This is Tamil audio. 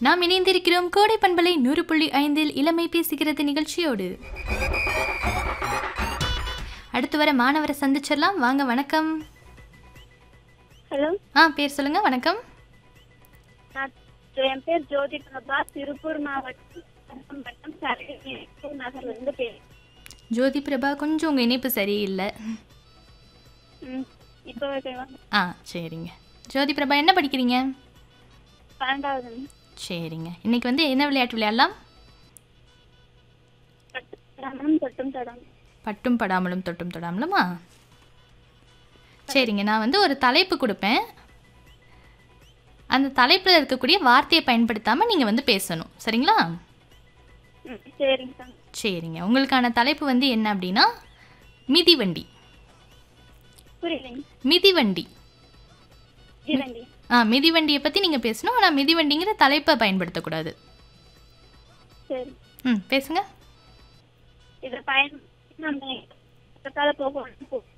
நாம் இணைந்திருக்கிறோம் கோடை பண்பலை நூறு புள்ளி ஐந்தில் இளமை பேசுகிறது நிகழ்ச்சியோடு அடுத்து வர மாணவரை சந்திச்சிடலாம் வாங்க வணக்கம் ஹலோ ஆ பேர் சொல்லுங்க வணக்கம் நான் என் பேர் ஜோதி பிரபா திருப்பூர் மாவட்டம் வட்டம் சரகி நகர்ல இருந்து பேசுறேன் ஜோதி பிரபா கொஞ்சம் உங்கள் இணைப்பு சரியில்லை ம், இப்போ ஓகேவா ஆ சரிங்க ஜோதி பிரபா என்ன படிக்கிறீங்க பன்னெண்டாவது சரிங்க இன்னைக்கு வந்து என்ன விளையாட்டு விளையாடலாம் ரமணம் தொட்டும் தடம் பட்டும் படாமலும் தொட்டும் தொடாமலுமா சரிங்க நான் வந்து ஒரு தலைப்பு கொடுப்பேன் அந்த தலைப்பில் இருக்கக்கூடிய வார்த்தையை பயன்படுத்தாமல் நீங்கள் வந்து பேசணும் சரிங்களா ம் சரிங்க சார் சரிங்க உங்களுக்கான தலைப்பு வந்து என்ன அப்படின்னா மிதிவண்டி புரியலைங்க மிதிவண்டி ஜீவண்டி ஆ மிதிவண்டியை பற்றி நீங்கள் பேசணும் ஆனால் மிதிவண்டிங்கிற தலைப்பை பயன்படுத்தக்கூடாது சரி ம் பேசுங்க இதை பயன் நம்ம பக்கத்தால போக